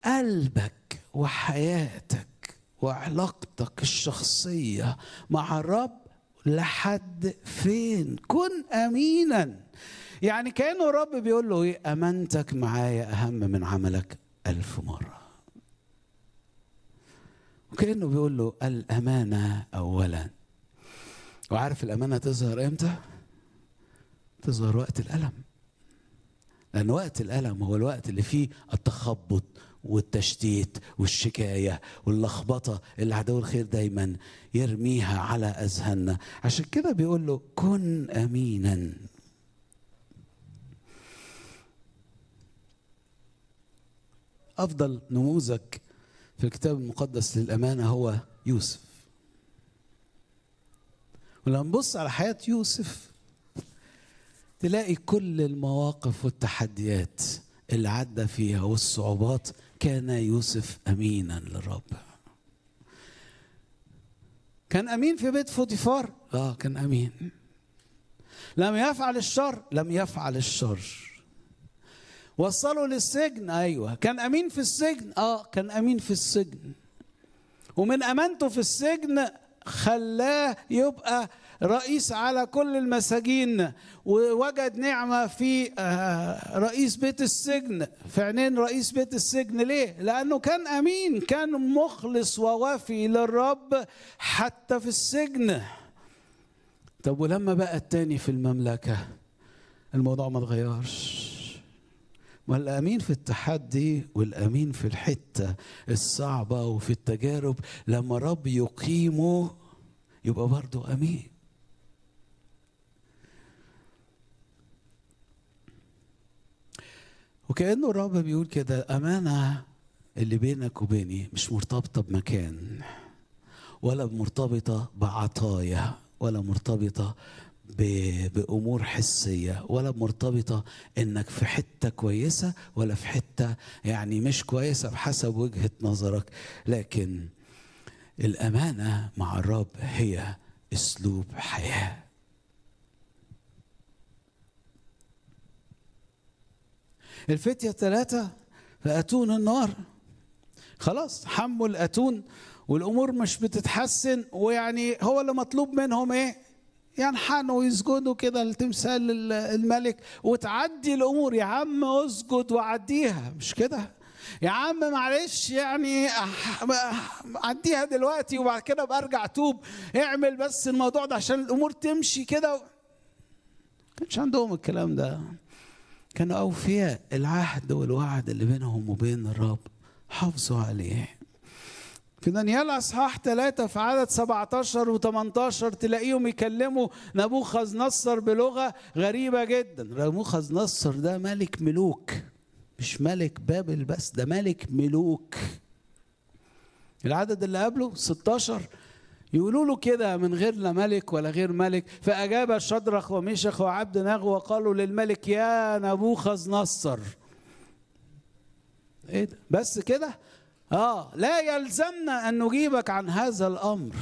قلبك وحياتك وعلاقتك الشخصيه مع الرب لحد فين كن امينا يعني كانه الرب بيقول له ايه امانتك معايا اهم من عملك الف مره وكانه بيقول له الامانه اولا وعارف الامانه تظهر امتى تظهر وقت الالم لان وقت الالم هو الوقت اللي فيه التخبط والتشتيت والشكايه واللخبطه اللي عدو الخير دايما يرميها على اذهاننا عشان كده بيقول له كن امينا افضل نموذج في الكتاب المقدس للامانه هو يوسف ولما نبص على حياه يوسف تلاقي كل المواقف والتحديات اللي عدى فيها والصعوبات كان يوسف امينا للرب كان امين في بيت فوتيفار اه كان امين لم يفعل الشر لم يفعل الشر وصلوا للسجن ايوه كان امين في السجن اه كان امين في السجن ومن امانته في السجن خلاه يبقى رئيس على كل المساجين ووجد نعمه في رئيس بيت السجن في عينين رئيس بيت السجن ليه؟ لانه كان امين كان مخلص ووفي للرب حتى في السجن طب ولما بقى التاني في المملكه الموضوع ما اتغيرش والامين في التحدي والامين في الحته الصعبه وفي التجارب لما رب يقيمه يبقى برضه امين وكانه الرب بيقول كده الامانه اللي بينك وبيني مش مرتبطه بمكان ولا مرتبطه بعطايا ولا مرتبطه بامور حسيه ولا مرتبطه انك في حته كويسه ولا في حته يعني مش كويسه بحسب وجهه نظرك لكن الامانه مع الرب هي اسلوب حياه الفتية الثلاثة في أتون النار خلاص حموا الأتون والأمور مش بتتحسن ويعني هو اللي مطلوب منهم إيه؟ ينحنوا ويسجدوا كده لتمثال الملك وتعدي الامور يا عم اسجد وعديها مش كده يا عم معلش يعني عديها دلوقتي وبعد كده برجع توب اعمل بس الموضوع ده عشان الامور تمشي كده كانش عندهم الكلام ده كانوا اوفياء العهد والوعد اللي بينهم وبين الرب حافظوا عليه في دانيال اصحاح ثلاثة في عدد 17 و18 تلاقيهم يكلموا نبوخذ نصر بلغة غريبة جدا نبوخذ نصر ده ملك ملوك مش ملك بابل بس ده ملك ملوك العدد اللي قبله 16 يقولوا له كده من غير لا ملك ولا غير ملك فأجاب شدرخ وميشخ وعبد نغ وقالوا للملك يا نبوخذ نصر ايه ده بس كده اه لا يلزمنا ان نجيبك عن هذا الامر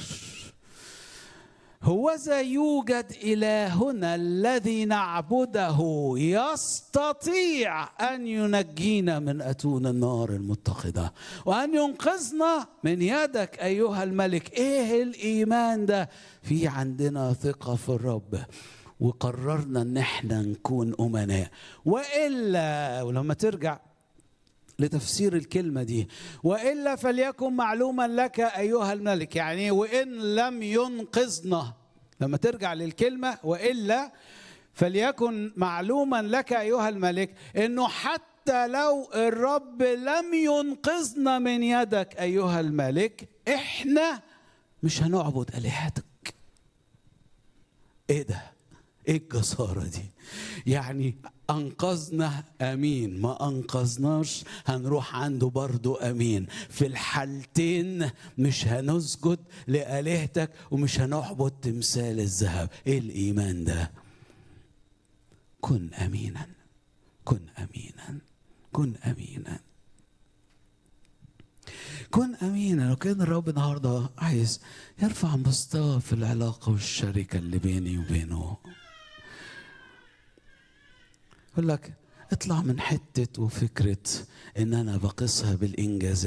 هوذا يوجد الهنا الذي نعبده يستطيع ان ينجينا من اتون النار المتقده وان ينقذنا من يدك ايها الملك ايه الايمان ده في عندنا ثقه في الرب وقررنا ان احنا نكون امناء والا ولما ترجع لتفسير الكلمة دي وإلا فليكن معلوما لك أيها الملك يعني وإن لم ينقذنا لما ترجع للكلمة وإلا فليكن معلوما لك أيها الملك إنه حتى لو الرب لم ينقذنا من يدك أيها الملك إحنا مش هنعبد آلهتك إيه ده؟ إيه الجسارة دي؟ يعني أنقذنا أمين ما أنقذناش هنروح عنده برضو أمين في الحالتين مش هنسجد لآلهتك ومش هنعبد تمثال الذهب إيه الإيمان ده كن أمينا كن أمينا كن أمينا كن أمينا لو كان الرب النهاردة عايز يرفع مستوى في العلاقة والشركة اللي بيني وبينه يقول لك اطلع من حتة وفكرة ان انا بقيسها بالانجازات